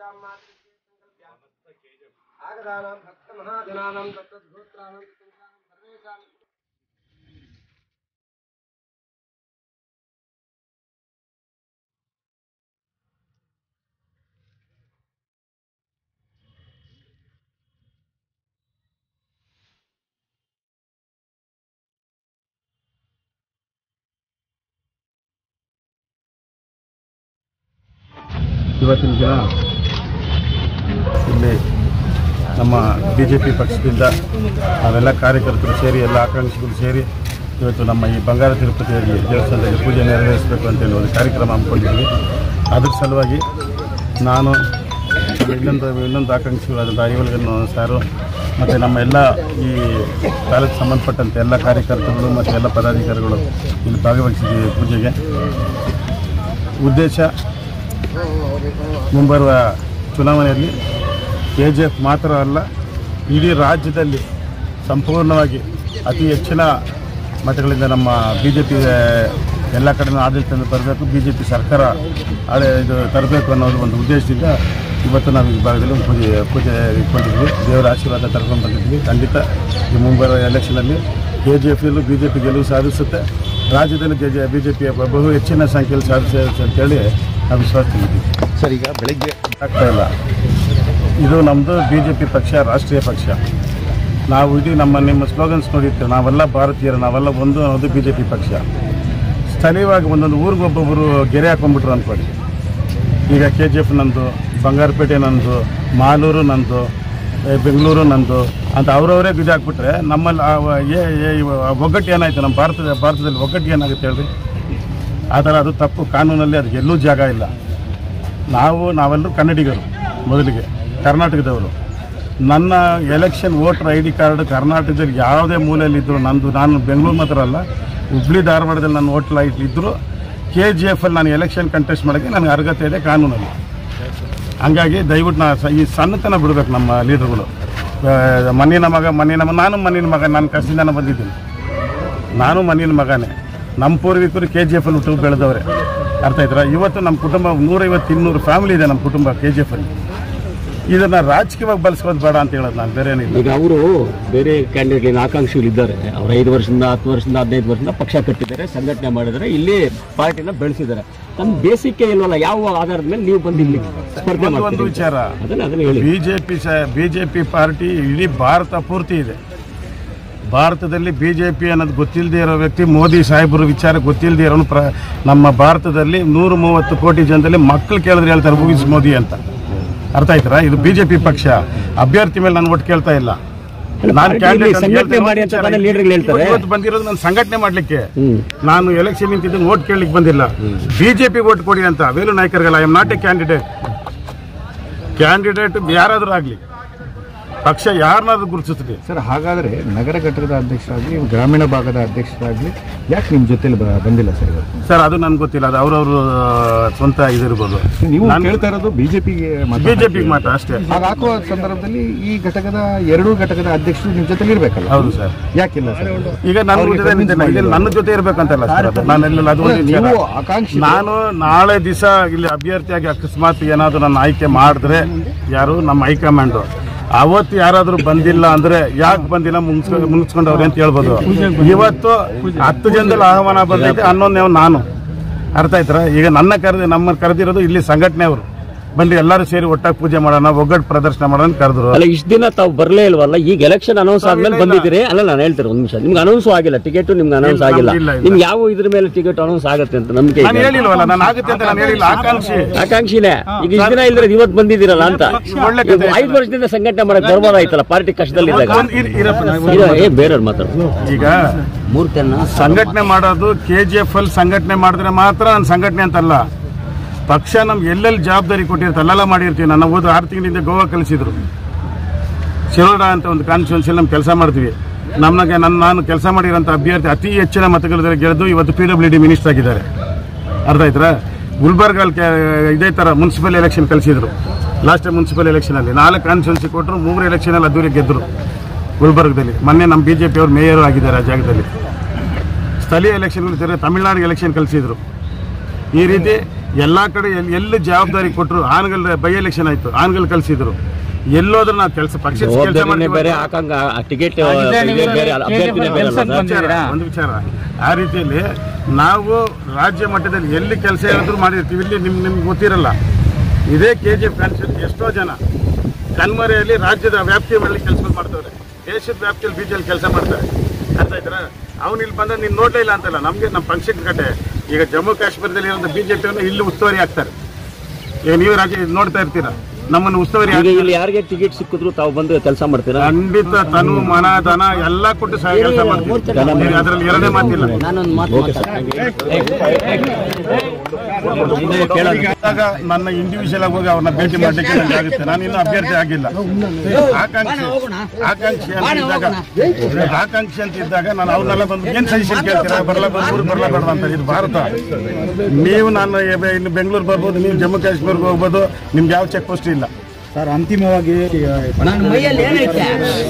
ವಾಚಾಂ ಮಾತೃಕ್ಕೆ ಸಂಕಲ್ಪ್ಯ ಆಗದಾನಾಂ ಭಕ್ತ ಮಹಾಜನಾನಾಂ ತತ್ತದ್ಗೋತ್ರಾಣಂ ತತ್ಪುಂಸಾನಾಂ ಸರ್ವೇಷಾಂ ಇವತ್ತಿನ ದಿನ ಇಲ್ಲಿ ನಮ್ಮ ಬಿ ಜೆ ಪಿ ಪಕ್ಷದಿಂದ ನಾವೆಲ್ಲ ಕಾರ್ಯಕರ್ತರು ಸೇರಿ ಎಲ್ಲ ಆಕಾಂಕ್ಷಿಗಳು ಸೇರಿ ಇವತ್ತು ನಮ್ಮ ಈ ಬಂಗಾರ ತಿರುಪತಿಯಲ್ಲಿ ದೇವಸ್ಥಾನದಲ್ಲಿ ಪೂಜೆ ನೆರವೇರಿಸಬೇಕು ಅಂತೇಳಿ ಒಂದು ಕಾರ್ಯಕ್ರಮ ಹಮ್ಮಿಕೊಂಡಿದ್ವಿ ಅದ್ರ ಸಲುವಾಗಿ ನಾನು ಇನ್ನೊಂದು ಇನ್ನೊಂದು ಆಕಾಂಕ್ಷಿಗಳಾದಂಥ ಐವಲ್ಗನ್ನು ಸಾರು ಮತ್ತು ನಮ್ಮ ಎಲ್ಲ ಈ ತಾಲೂಕು ಸಂಬಂಧಪಟ್ಟಂತೆ ಎಲ್ಲ ಕಾರ್ಯಕರ್ತರು ಮತ್ತು ಎಲ್ಲ ಪದಾಧಿಕಾರಿಗಳು ಇಲ್ಲಿ ಭಾಗವಹಿಸಿದ್ದೀವಿ ಪೂಜೆಗೆ ಉದ್ದೇಶ ಮುಂಬರುವ ಚುನಾವಣೆಯಲ್ಲಿ ಕೆ ಜಿ ಎಫ್ ಮಾತ್ರ ಅಲ್ಲ ಇಡೀ ರಾಜ್ಯದಲ್ಲಿ ಸಂಪೂರ್ಣವಾಗಿ ಅತಿ ಹೆಚ್ಚಿನ ಮತಗಳಿಂದ ನಮ್ಮ ಬಿ ಜೆ ಪಿ ಎಲ್ಲ ಕಡೆನೂ ಆಡಳಿತದಿಂದ ಬರಬೇಕು ಬಿ ಜೆ ಪಿ ಸರ್ಕಾರ ಆಳೆ ಇದು ತರಬೇಕು ಅನ್ನೋದು ಒಂದು ಉದ್ದೇಶದಿಂದ ಇವತ್ತು ನಾವು ಈ ಭಾಗದಲ್ಲಿ ಒಂದು ಪೂಜೆ ಪೂಜೆ ಇಟ್ಕೊಂಡಿದ್ವಿ ದೇವರ ಆಶೀರ್ವಾದ ತರ್ಕೊಂಡು ಬಂದಿದ್ವಿ ಖಂಡಿತ ಈ ಮುಂಬರುವ ಎಲೆಕ್ಷನಲ್ಲಿ ಕೆ ಜಿ ಎಫ್ನಲ್ಲೂ ಬಿ ಜೆ ಪಿ ಗೆಲುವು ಸಾಧಿಸುತ್ತೆ ರಾಜ್ಯದಲ್ಲಿ ಕೆ ಜೆ ಬಿ ಜೆ ಪಿಯ ಬಹು ಹೆಚ್ಚಿನ ಸಂಖ್ಯೆಯಲ್ಲಿ ಸಾಧಿಸುತ್ತೆ ಅಂತೇಳಿ ನಾವು ವಿಶ್ವಾಸ ತುಂಬಿದ್ದೀವಿ ಸರ್ ಈಗ ಬೆಳಗ್ಗೆ ಆಗ್ತಾ ಇಲ್ಲ ಇದು ನಮ್ಮದು ಬಿ ಜೆ ಪಿ ಪಕ್ಷ ರಾಷ್ಟ್ರೀಯ ಪಕ್ಷ ನಾವು ಇಡೀ ನಮ್ಮ ನಿಮ್ಮ ಸ್ಲೋಗನ್ಸ್ ನೋಡಿರ್ತೀವಿ ನಾವೆಲ್ಲ ಭಾರತೀಯರು ನಾವೆಲ್ಲ ಒಂದು ಅನ್ನೋದು ಬಿ ಜೆ ಪಿ ಪಕ್ಷ ಸ್ಥಳೀಯವಾಗಿ ಒಂದೊಂದು ಊರಿಗೆ ಒಬ್ಬೊಬ್ಬರು ಗೆರೆ ಹಾಕೊಂಡ್ಬಿಟ್ರು ಅಂದ್ಕೊಳ್ಳಿ ಈಗ ಕೆ ಜಿ ಎಫ್ ನಂದು ಬಂಗಾರಪೇಟೆ ನಂದು ಮಾಲೂರು ನಂದು ಏ, ಬೆಂಗಳೂರು ನಂದು ಅಂತ ಅವರವರೇ ಇದು ಹಾಕ್ಬಿಟ್ರೆ ನಮ್ಮಲ್ಲಿ ಆ ವ- ಏ ಏ- ಇವ- ಆ ಒಗ್ಗಟ್ಟು ಏನಾಯ್ತು ನಮ್ಮ ಭಾರತದ ಭಾರತದಲ್ಲಿ ಒಗ್ಗಟ್ಟು ಏನಾಗುತ್ತೆ ಹೇಳ್ರಿ ಆ ಥರ ಅದು ತಪ್ಪು ಕಾನೂನಲ್ಲಿ ಅದಕ್ಕೆ ಎಲ್ಲೂ ಜಾಗ ಇಲ್ಲ ನಾವು ನಾವೆಲ್ಲರೂ ಕನ್ನಡಿಗರು ಮೊದಲಿಗೆ ಕರ್ನಾಟಕದವರು ನನ್ನ election voter I D card ಕರ್ನಾಟಕದಲ್ಲಿ ಯಾವುದೇ ಮೂಲೆಯಲ್ಲಿದ್ದರು ನಂದು ನಾನು ಬೆಂಗಳೂರು ಮಾತ್ರ ಅಲ್ಲ ಹುಬ್ಳಿ ಧಾರವಾಡದಲ್ಲಿ ನನ್ನ ವೋಟರ್ ಐ ಡಿ ಇದ್ದರು ಕೆ ಜಿ ಎಫಲ್ಲಿ ನಾನು ಎಲೆಕ್ಷನ್ ಕಂಟೆಸ್ಟ್ ಮಾಡೋಕ್ಕೆ ನನಗೆ ಅರ್ಹತೆ ಇದೆ ಕಾನೂನಲ್ಲಿ ಹಂಗಾಗಿ ದಯವಿಟ್ಟು ನಾ ಸ- ಈ ಸಣ್ಣತನ ಬಿಡಬೇಕು ನಮ್ಮ ಲೀಡರ್ಗಳು ಮಣ್ಣಿನ ಮಗ ಮಣ್ಣಿನ ಮಗ ನಾನು ಮಣ್ಣಿನ ಮಗ ನಾನು ಕಷ್ಟದಿಂದ ಬಂದಿದ್ದೀನಿ ನಾನು ಮಣ್ಣಿನ ಮಗನೇ ನಮ್ಮ ಪೂರ್ವಿಕರು ಕೆ ಜಿ ಎಫಲ್ಲಿ ಹುಟ್ಟು ಬೆಳೆದವ್ರೆ ಅರ್ಥ ಆಯ್ತರ ಇವತ್ತು ನಮ್ಮ ಕುಟುಂಬ ನೂರೈವತ್ತು ಇನ್ನೂರು ಫ್ಯಾಮಿಲಿ ಇದೆ ನಮ್ಮ ಕುಟುಂಬ ಕೆ ಜಿ ಎಫಲ್ಲಿ ಇದನ್ನು ರಾಜಕೀಯವಾಗಿ ಬಳಸ್ಕೋದು ಬೇಡ ಅಂತ ಹೇಳೋದು ನಾನು ಬೇರೆ ಏನಿಲ್ಲ ಈಗ ಅವರು ಬೇರೆ ಕ್ಯಾಂಡಿಡೇಟ್ ಆಕಾಂಕ್ಷಿಗಳು ಇದ್ದಾರೆ ಅವ್ರು ಐದು ವರ್ಷದಿಂದ ಹತ್ತು ವರ್ಷದಿಂದ ಹದಿನೈದು ವರ್ಷದಿಂದ ಪಕ್ಷ ಕಟ್ಟಿದ್ದಾರೆ ಸಂಘಟನೆ ಮಾಡಿದ್ದಾರೆ ಇಲ್ಲಿ ಪಾರ್ಟಿನ ಬೆಳೆಸಿದ್ದಾರೆ ತಮ್ಮ ಬೇಸಿಕ್ ಇಲ್ವಲ್ಲ ಯಾವ ಆಧಾರದ ಮೇಲೆ ನೀವು ಬಂದು ಇಲ್ಲಿ ಸ್ಪರ್ಧೆ ಒಂದು ಒಂದು ಮಾಡ್ತೀರಿ ವಿಚಾರ ಅದನ್ನ ಅದನ್ನ ಹೇಳಿ B J P B J P party ಇಡೀ ಭಾರತ ಪೂರ್ತಿ ಇದೆ ಭಾರತದಲ್ಲಿ ಬಿ ಜೆ ಪಿ ಅನ್ನೋದು ಗೊತ್ತಿಲ್ಲದೆ ಇರೋ ವ್ಯಕ್ತಿ ಮೋದಿ ಸಾಹೇಬರು ವಿಚಾರ ಗೊತ್ತಿಲ್ಲದೆ ಇರೋನು ಪ್ರ ನಮ್ಮ ಭಾರತದಲ್ಲಿ ನೂರು ಮೂವತ್ತು ಕೋಟಿ ಜನದಲ್ಲಿ ಮಕ್ಕಳು ಕೇಳಿದ್ರೆ ಹೇಳ್ತಾರೆ ಮುಗಿಸ್ ಮೋದಿ ಅಂತ ಅರ್ಥ ಆಯ್ತಾರ ಇದು ಬಿ ಜೆ ಪಿ ಪಕ್ಷ ಅಭ್ಯರ್ಥಿ ಮೇಲೆ ನಾನು ಒಟ್ಟು ಕೇಳ್ತಾ ಇಲ್ಲ ನಾನು ಪಾರ್ಟಿ ಕ್ಯಾಂಡಿಡೇಟ್ ಇಲ್ಲಿ ಸಂಘಟನೆ ಮಾಡಿ ಅಂತ ತಾನೇ ಲೀಡರ್ಗಳು ಹೇಳ್ತಾರೆ. ಇವತ್ತು ಬಂದಿರೋದು ನಾನು ಸಂಘಟನೆ ಮಾಡ್ಲಿಕ್ಕೆ ಹ್ಮ್. ನಾನು ಎಲೆಕ್ಷನ್ ನಿಂತಿದ್ದು ಓಟ್ ಕೇಳಲಿಕ್ಕೆ ಬಂದಿಲ್ಲ ಬಿಜೆಪಿ ಓಟ್ ಕೊಡಿ ಅಂತ ವೇಲು ನಾಯ್ಕರ್ಗಲ್ಲ I am not a candidate candidate ಯಾರಾದರೂ ಆಗಲಿ ಪಕ್ಷ ಯಾರನ್ನಾದ್ರೂ ಗುರುತಿಸ್ಲಿ ಸರ್ ಹಾಗಾದ್ರೆ ನಗರ ಘಟಕದ ಅಧ್ಯಕ್ಷರಾಗಲಿ ಗ್ರಾಮೀಣ ಭಾಗದ ಅಧ್ಯಕ್ಷರಾಗಲಿ ಯಾಕೆ ನಿಮ್ಮ ಜೊತೆಲಿ ಬ- ಬಂದಿಲ್ಲ ಸರ್ ಇವತ್ತು ಸರ್ ಅದು ನನ್ಗೆ ಗೊತ್ತಿಲ್ಲ ಅದು ಅವ್ರವ್ರ ಸ್ವಂತ ಇದಿರ್ಬೋದು ನೀವು ನಾನು- ಕೇಳ್ತಾ ಇರೋದು ಬಿಜೆಪಿಗೆ ಬಿಜೆಪಿಗೆ ಮಾತ್ರ ಅಷ್ಟೇ ಹಾಗೆ ಹಾಕುವ ಸಂದರ್ಭದಲ್ಲಿ ಈ ಘಟಕದ ಎರಡೂ ಘಟಕದ ಅಧ್ಯಕ್ಷರು ನಿಮ್ಮ ಜೊತೆಲಿ ಇರ್ಬೇಕಲ್ಲ ಹೌದು ಸರ್ ಯಾಕಿಲ್ಲ ಸರ್ ಈಗ ನನ್ನ ಅವ್ರಿಗೆ ಜೊತೆ convince ನಿಂತಿಲ್ಲ. ಇಲ್ಲಿ ನನ್ನ ಜೊತೆ ಇರ್ಬೇಕಂತಲ್ಲ ಸರ್ ಅದು ನಾನೆಲ್ಲ ಅದು ಒಂದು ವಿಚಾರ. ನೀವು ಆಕಾಂಕ್ಷಿ ನಾನು ನಾಳೆ ದಿವಸ ಇಲ್ಲಿ ಅಭ್ಯರ್ಥಿಯಾಗಿ ಅಕಸ್ಮಾತ್ ಏನಾದರೂ ನನ್ನ ಆಯ್ಕೆ ಮಾಡಿದ್ರೆ ಯಾರು ನಮ್ಮ ಹೈಕಮಾಂಡ್ ಅವತ್ತು ಯಾರಾದರೂ ಬಂದಿಲ್ಲ ಅಂದ್ರೆ ಯಾಕೆ ಬಂದಿಲ್ಲ ಮುಗಿಸ್ಕೊ ಮುಗಿಸ್ಕೊಂಡವ್ರೆ ಅಂತ ಹೇಳ್ಬೋದು ಇವತ್ತು ಹತ್ತು ಜನದಲ್ಲಿ ಆಹ್ವಾನ ಬಂದೈತೆ ಹನ್ನೊಂದನೇ ನಾನು ಅರ್ಥ ಆಯ್ತರ ಈಗ ನನ್ನ ಕರೆದು ನಮ್ಮ ಕರೆದಿರೋದು ಇಲ್ಲಿ ಸಂಘಟನೆ ಅವರು ಬನ್ನಿ ಎಲ್ಲರೂ ಸೇರಿ ಒಟ್ಟಾಗಿ ಪೂಜೆ ಮಾಡೋಣ ಒಗ್ಗಟ್ಟು ಪ್ರದರ್ಶನ ಮಾಡೋಣ ಅಂತ ಕರೆದ್ರು ಅಲ್ಲ ಇಷ್ಟ ದಿನ ತಾವು ಬರಲೇ ಇಲ್ವಲ್ಲ ಈಗ ಎಲೆಕ್ಷನ್ ಅನೌನ್ಸ್ ಆದ್ಮೇಲೆ ಬಂದಿದ್ದೀರಿ ಅಲ್ಲ ನಾನು ಹೇಳ್ತೀನಿ ಒಂದು ನಿಮಿಷ ನಿಮ್ಗೆ ಅನೌನ್ಸ್ ಆಗಿಲ್ಲ ಟಿಕೆಟ್ ನಿಮ್ಗೆ ಅನೌನ್ಸ್ ಇಲ್ಲ, ಆಗಿಲ್ಲ ಇಲ್ಲ, ಇಲ್ಲ. ನಿಮ್ಗೆ ಯಾವ ಇದ್ರ ಮೇಲೆ ಟಿಕೆಟ್ ಅನೌನ್ಸ್ ಆಗುತ್ತೆ ಅಂತ ನಂಬಿಕೆ ನಾನು ಇದೆ ಹೇಳಿಲ್ವಲ್ಲ ನಾನು ಆಗುತ್ತೆ ಅಂತ ನಾನು ಹೇಳಿಲ್ಲ ಆಕಾಂಕ್ಷಿ ಆಕಾಂಕ್ಷಿನೇ ಈಗ ಇಷ್ಟ ದಿನ ಇಲ್ದ್ರೆ ಇವತ್ತು ಬಂದಿದ್ದೀರಲ್ಲ ಅಂತ ಒಳ್ಳೆ ಈಗ ಕಥೆ. ಐದು ವರ್ಷದಿಂದ ಸಂಘಟನೆ ಮಾಡಕ್ ಬರ್ಬೋದಾಯ್ತಲ್ಲ ಪಾರ್ಟಿ ಕಷ್ಟದಲ್ಲಿದ್ದಾಗ ಒಂದ್ ಇರ್- ಇರಪ್ಪ, ನಾನು ಇದು ಏ ಬೇರೆಯವ್ರು ಮಾತಾಡೋದು ಈಗ ಸಂಘಟನೆ ಮಾಡೋದು ಕೆ ಜಿ ಎಫ್ ಅಲ್ಲಿ ಸಂಘಟನೆ ಮಾಡಿದ್ರೆ ಮಾತ್ರ ನಾನು ಸಂಘಟನೆ ಅಂತಲ್ಲ ಪಕ್ಷ ನಮ್ಗೆ ಎಲ್ಲೆಲ್ಲಿ ಜವಾಬ್ದಾರಿ ಕೊಟ್ಟಿರುತ್ತೆ ಅಲ್ಲೆಲ್ಲ ಮಾಡಿರ್ತೀವಿ ನನ್ನ ಹೋದ ಆರು ತಿಂಗಳಿಂದ ಗೋವಾ ಕಳಿಸಿದ್ರು ಶಿರೋಡ ಅಂತ ಒಂದು ಕಾನ್ಸ್ಟಿಟ್ಯೂನ್ಸಿಯಲ್ಲಿ ನಮ್ಮ ಕೆಲಸ ಮಾಡ್ತೀವಿ ನಮಗೆ ನನ್ನ ನಾನು ಕೆಲಸ ಮಾಡಿರೋಂಥ ಅಭ್ಯರ್ಥಿ ಅತಿ ಹೆಚ್ಚಿನ ಮತಗಳಲ್ಲಿ ಗೆದ್ದು ಇವತ್ತು ಪಿ ಡಬ್ಲ್ಯೂ ಡಿ ಮಿನಿಸ್ಟರ್ ಆಗಿದ್ದಾರೆ ಅರ್ಥ ಆಯ್ತಾ ಗುಲ್ಬರ್ಗಲ್ಲಿ ಕೆ- ಇದೇ ಥರ ಮುನ್ಸಿಪಲ್ ಎಲೆಕ್ಷನ್ ಕಳಿಸಿದ್ರು ಲಾಸ್ಟ್ ಟೈಮ್ ಮುನ್ಸಿಪಲ್ ಎಲೆಕ್ಷನಲ್ಲಿ ನಾಲ್ಕು ಕಾನ್ಸ್ಟಿಟ್ಯೂನ್ಸಿ ಕೊಟ್ಟರು ಮೂರು ಎಲೆಕ್ಷನಲ್ಲಿ ಅದ್ದೂರಿ ಗೆದ್ದರು ಗುಲ್ಬರ್ಗದಲ್ಲಿ ಮೊನ್ನೆ ನಮ್ಮ ಬಿ ಜೆ ಪಿ ಅವರು ಮೇಯರು ಆಗಿದ್ದಾರೆ ಆ ಜಾಗದಲ್ಲಿ ಸ್ಥಳೀಯ ಎಲೆಕ್ಷನ್ ತಿರುಗಿ ತಮಿಳ್ನಾಡು ಎಲೆಕ್ಷನ್ ಕಳಿಸಿದ್ರು ಈ ರೀತಿ ಎಲ್ಲ ಕಡೆ ಎಲ್ಲಿ ಎಲ್ಲಿ ಜವಾಬ್ದಾರಿ ಕೊಟ್ಟರು ಆನ್ಗಲ್ ಬೈ ಎಲೆಕ್ಷನ್ ಆಯ್ತು ಆನ್ಗಲ್ ಕಳಿಸಿದ್ರು ಎಲ್ಲೋದ್ರೂ ನಾವು ಕೆಲಸ ಪಕ್ಷ ಕೆಲಸ ಜವಾಬ್ದಾರಿನೇ ಬೇರೆ ಹಾಕಂಗ ಟಿಕೆಟ್ ಬೇರೆ ಅಭ್ಯರ್ಥಿನೇ ಬೇರೆ ಅಲ್ವಾ ಸರ್? ವಿಚಾರ ಒಂದು ವಿಚಾರ ಆ ರೀತಿಯಲ್ಲಿ ನಾವು ರಾಜ್ಯ ಮಟ್ಟದಲ್ಲಿ ಎಲ್ಲಿ ಕೆಲಸ ಏನಾದರೂ ಮಾಡಿರ್ತೀವಿ ಇಲ್ಲಿ ನಿಮ್ ನಿಮ್ಗೆ ಗೊತ್ತಿರಲ್ಲ ಇದೇ ಕೆ ಜಿ ಎಫ್ ಕಾನ್ಸ್ಟಿಟ್ಯೂನ್ಸಿ ಎಷ್ಟೋ ಜನ ಕಣ್ಮರೆಯಲ್ಲಿ ರಾಜ್ಯದ ವ್ಯಾಪ್ತಿಯ ಮೇಲೆ ಕೆಲಸ ಮಾಡ್ತಾರೆ ದೇಶದ ವ್ಯಾಪ್ತಿಯಲ್ಲಿ ಬೀಜಲ್ಲಿ ಕೆಲಸ ಮಾಡ್ತಾರೆ ಅರ್ಥ ಆಯ್ತಾರ ಅವ್ನು ಇಲ್ಲಿ ಬಂದ ನೀನು ನೋಡ್ಲೇ ಇಲ್ಲ ಅಂತಲ್ಲ ನಮಗೆ ನಮ್ಮ ಪಂಕ್ಷನ್ ಕಟ್ಟೆ ಈಗ ಜಮ್ಮು ಕಾಶ್ಮೀರದಲ್ಲಿ ಇರೋ ಬಿ ಜೆ ಪಿಯನ್ನು ಇಲ್ಲಿ ಉಸ್ತುವಾರಿ ಆಗ್ತಾರೆ ಈಗ ನೀವು ರಾಜ್ಯ ಇದ್ ನೋಡ್ತಾ ಇರ್ತೀರಾ ನಮ್ಮನ್ನು ಉಸ್ತುವಾರಿ ಈಗ ಆಗ್ತಾರೆ. ಇಲ್ಲಿ ಯಾರಿಗೆ ಟಿಕೆಟ್ ಸಿಕ್ಕಿದ್ರು ತಾವು ಬಂದು ಕೆಲಸ ಮಾಡ್ತೀರಾ ಖಂಡಿತ ತನು ಮನ ಧನ ಎಲ್ಲ ಕೊಟ್ಟು ಸಹ ಕೆಲಸ ಮಾಡ್ತೀವಿ ಅದರಲ್ಲಿ ಎರಡನೇ ಮಾತಿಲ್ಲ ಓಕೆ ಸರ್ ಆಗ ನನ್ನ ಇಂಡಿವಿಜುವಲ್ ಆಗಿ ಹೋಗಿ ಅವ್ರನ್ನ ಭೇಟಿ ಮಾಡ್ಲಿಕ್ಕೆ ನನಗೆ ಆಗುತ್ತೆ ನಾನು ಇನ್ನೂ ಅಭ್ಯರ್ಥಿ ಆಗಿಲ್ಲ ಆಕಾಂಕ್ಷಿ ಆಕಾಂಕ್ಷಿ ಅಂತ ಇದ್ದಾಗ ಆಕಾಂಕ್ಷಿ ಅಂತ ಇದ್ದಾಗ ನಾನು ಅವ್ರನ್ನೆಲ್ಲ ಬಂದು ಏನ್ ಸಜೆಷನ್ ಕೇಳ್ತೀರಾ ಬರಲ್ಲ ಊರಿಗೆ ಬರಲ್ಲ ಬೇಡ ಅಂತ ಇದು ಭಾರತ ನೀವು ನಾನು ಎ- ಇನ್ನು ಬೆಂಗಳೂರು ಬರ್ಬೋದು ನೀವು ಜಮ್ಮು ಕಾಶ್ಮೀರ್ಗೆ ಹೋಗ್ಬೋದು ನಿಮ್ಗೆ ಯಾವ ಚೆಕ್ ಪೋಸ್ಟ್ ಇಲ್ಲ ಸರ್ ಅಂತಿಮವಾಗಿ ನನ್ನ ಮೈಯಲ್ಲಿ ಏನೈತೆ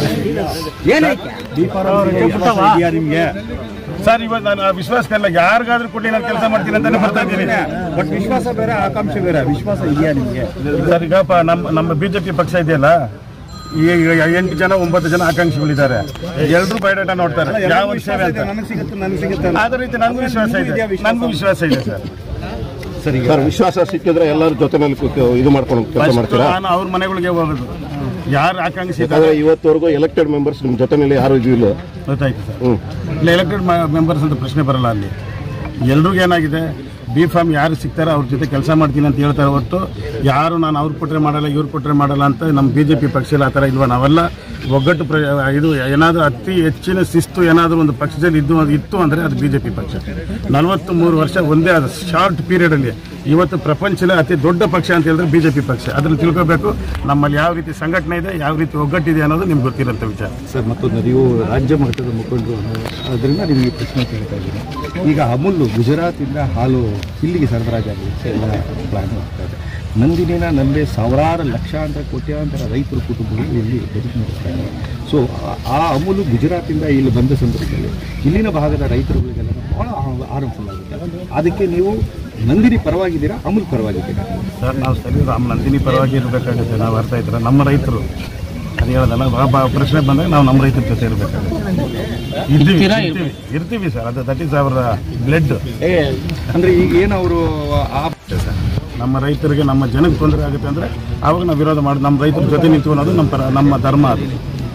ಏನೈತೆ ಇದೆಯಾ ನಿಮ್ಗೆ ಸರ್ ಇವತ್ತು ನಾನು ಆ ವಿಶ್ವಾಸಕ್ಕೆಲ್ಲ ಯಾರಿಗಾದ್ರೂ ಕೊಟ್ಟು ನಾನು ಕೆಲಸ ಮಾಡ್ತೀನಿ ಅಂತಾನೆ ಬರ್ತಾ ಇದ್ದೀನಿ ಬಟ್ ವಿಶ್ವಾಸ ಬೇರೆ ಆಕಾಂಕ್ಷೆ ಬೇರೆ ವಿಶ್ವಾಸ ಇದೆಯಾ ನಿಮ್ಗೆ ಸರ್ ಈಗ ಪ- ನಮ್ಮ ನಮ್ಮ ಬಿಜೆಪಿ ಪಕ್ಷ ಇದೆಯಲ್ಲ ಈಗ ಎಂಟು ಜನ ಒಂಬತ್ತು ಜನ ಆಕಾಂಕ್ಷಿಗಳಿದ್ದಾರೆ ಎಲ್ಲರೂ ಬಯೋಡಾಟಾ ನೋಡ್ತಾರೆ ಯಾವ ಒಂದು ಸೇವೆ ಅಂತ ನನಗೆ ಸಿಗುತ್ತೆ ನನಗೆ ಸಿಗುತ್ತೆ ಅದೇ ರೀತಿ ನನಗೂ ವಿಶ್ವಾಸ ಇದೆ ನನಗೂ ವಿಶ್ವಾಸ ಇದೆ ಸರ್ ಸರಿ ಸರ್ ವಿಶ್ವಾಸ ಸಿಕ್ಕಿದ್ರೆ ಎಲ್ಲರ ಜೊತೆನಲ್ಲಿ ಕೂತು ಇದು ಮಾಡ್ಕೊಂಡು ಕೆಲಸ ಫಸ್ಟ್ ಮಾಡ್ತೀರಾ ನಾನು ಅವ್ರ ಮನೆಗಳಿಗೆ ಹೋಗೋದು ಯಾರು ಆಕಾಂಕ್ಷಿ ಇದ್ದಾರೆ ಯಾಕಂದ್ರೆ ಇವತ್ತವರೆಗೂ ಎಲೆಕ್ಟೆಡ್ ಮೆಂಬರ್ಸ್ ನಿಮ್ಮ ಜೊತೆನಲ್ಲಿ ಯಾರು ಇದಿಲ್ಲ ಗೊತ್ತಾಯ್ತು ಸರ್ ಹ್ಮ್ ಇಲ್ಲ ಎಲೆಕ್ಟೆಡ್ ಮೆಂಬರ್ಸ್ ಅಂತ ಪ್ರಶ್ನೆ ಬರಲ್ಲ ಅಲ್ಲಿ ಎಲ್ರಿಗೂ ಏನಾಗಿದೆ ಬಿ ಫಾರ್ಮ್ ಯಾರು ಸಿಗ್ತಾರೋ ಅವ್ರ ಜೊತೆ ಕೆಲಸ ಮಾಡ್ತೀನಿ ಅಂತ ಹೇಳ್ತಾರೆ ಹೊರತು ಯಾರು ನಾನು ಅವ್ರು ಕೊಟ್ಟರೆ ಮಾಡಲ್ಲ ಇವ್ರು ಕೊಟ್ಟರೆ ಮಾಡಲ್ಲ ಅಂತ ನಮ್ಮ ಬಿ ಜೆ ಪಿ ಪಕ್ಷದಲ್ಲಿ ಆ ಥರ ಇಲ್ವಾ ನಾವೆಲ್ಲ ಒಗ್ಗಟ್ಟು ಪ್ರ ಇದು ಏನಾದರೂ ಅತಿ ಹೆಚ್ಚಿನ ಶಿಸ್ತು ಏನಾದರೂ ಒಂದು ಪಕ್ಷದಲ್ಲಿ ಇದ್ದು ಇತ್ತು ಅಂದರೆ ಅದು ಬಿ ಜೆ ಪಿ ಪಕ್ಷ ನಲವತ್ತು ಮೂರು ವರ್ಷ ಒಂದೇ ಅದು ಶಾರ್ಟ್ ಪೀರಿಯಡಲ್ಲಿ ಇವತ್ತು ಪ್ರಪಂಚದ ಅತಿ ದೊಡ್ಡ ಪಕ್ಷ ಅಂತ ಹೇಳಿದ್ರೆ ಬಿ ಜೆ ಪಿ ಪಕ್ಷ ಅದನ್ನು ತಿಳ್ಕೋಬೇಕು ನಮ್ಮಲ್ಲಿ ಯಾವ ರೀತಿ ಸಂಘಟನೆ ಇದೆ ಯಾವ ರೀತಿ ಒಗ್ಗಟ್ಟಿದೆ ಅನ್ನೋದು ನಿಮ್ಗೆ ಗೊತ್ತಿರೋಂಥ ವಿಚಾರ ಸರ್ ಮತ್ತೊಂದು ನೀವು ರಾಜ್ಯ ಮಟ್ಟದ ಮುಖಂಡರು ಅನ್ನೋ- ಅದರಿಂದ ನಿಮಗೆ ಪ್ರಶ್ನೆ ಕೇಳ್ತಾ ಇದ್ದೀನಿ ಈಗ ಅಮೂಲ್ ಗುಜರಾತಿಂದ ಹಾಲು ಇಲ್ಲಿಗೆ ಸರಬರಾಜಾಗಲಿಕ್ಕೆ ಎಲ್ಲ ಪ್ಲಾನ್ ಆಗ್ತಾ ಇದೆ ನಂದಿನಿನ ನಂಬೆ ಸಾವಿರಾರು ಲಕ್ಷಾಂತರ ಕೋಟ್ಯಾಂತರ ರೈತರ ಕುಟುಂಬಗಳು ಇಲ್ಲಿ ಬದುಕು ನಡೆಸ್ತಾ ಇದ್ದಾರೆ ಸೊ ಆ ಅಮೂಲು ಗುಜರಾತಿಂದ ಇಲ್ಲಿ ಬಂದ ಸಂದರ್ಭದಲ್ಲಿ ಇಲ್ಲಿನ ಭಾಗದ ರೈತರುಗಳಿಗೆಲ್ಲ ಭಾಳ ಆರಂಭಫುಲ್ ಆಗುತ್ತೆ ಅದಕ್ಕೆ ನೀವು ನಂದಿನಿ ಪರವಾಗಿದ್ದೀರಾ ಅಮೂಲ್ ಪರವಾಗಿದ್ದೀರಾ ಸರ್ ನಾವು ಸರಿ ರಾಮ ನಂದಿನಿ ಪರವಾಗಿ ಇರಬೇಕಾಗುತ್ತೆ ನಾವು ಅರ್ಥ ಆಯ್ತರ ನಮ್ಮ ರೈತರು ಅದು ಹೇಳೋದಲ್ಲ ಬಾ- ಬಾ- ಪ್ರಶ್ನೆ ಬಂದಾಗ ನಾವು ನಮ್ಮ ರೈತರ ಜೊತೆ ಇರಬೇಕಾಗುತ್ತೆ ಇರ್ತೀವಿ ಇರ್ತೀವಿ ಇರ್ತೀವಿ ಸರ್ ಅದು ದಟ್ ಈಸ್ ಅವರ ಬ್ಲಡ್ ಅಂದರೆ ಈಗ ಏನು ಅವರು ಆ ನಮ್ಮ ರೈತರಿಗೆ ನಮ್ಮ ಜನಕ್ಕೆ ತೊಂದರೆ ಆಗುತ್ತೆ ಅಂದರೆ ಆವಾಗ ನಾವು ವಿರೋಧ ಮಾಡಿ ನಮ್ಮ ರೈತರ ಜೊತೆ ನಿಂತು ಅನ್ನೋದು ನಮ್ಮ ಪರ ನಮ್ಮ ಧರ್ಮ ಅದು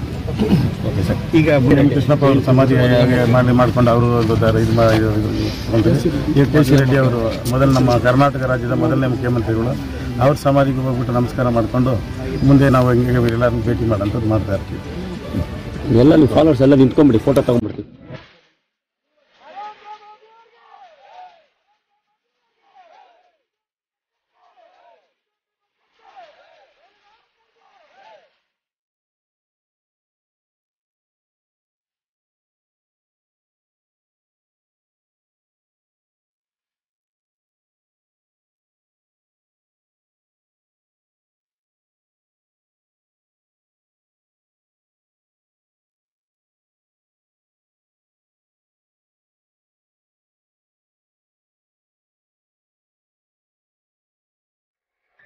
ಈಗ ಎಂ ಕೃಷ್ಣಪ್ಪ ಅವರು ಸಮಾಧಿ ಮಾಡಿ ಮಾಡ್ಕೊಂಡು ಅವರು ಇದು ದ- ಇದು ಮಾ- ಇದು- ಇದು ಮಾಡ್ಕೊಂಡಿದ್ದಾರೆ. ಈ ಕೆ ಸಿ ರೆಡ್ಡಿ ಅವರು ಮೊದಲು ನಮ್ಮ ಕರ್ನಾಟಕ ರಾಜ್ಯದ ಮೊದಲನೇ ಮುಖ್ಯಮಂತ್ರಿಗಳು ಅವ್ರ ಸಮಾಧಿಗೆ ಹೋಗ್ಬಿಟ್ಟು ನಮಸ್ಕಾರ ಮಾಡಿಕೊಂಡು ಮುಂದೆ ನಾವು ಹೆಂಗೆ ಎಲ್ಲರನ್ನು ಭೇಟಿ ಮಾಡೋಂಥದ್ದು ಮಾಡ್ತಾ ಇರ್ತೀವಿ ಎಲ್ಲ ನಿಮ್ಮ ಫಾಲೋವರ್ಸ್ ಎಲ್ಲ ನಿಂತ್ಕೊಂಡ್ಬಿಡಿ ಫೋಟೋ ತಗೊಂಡ್ಬಿಡಿ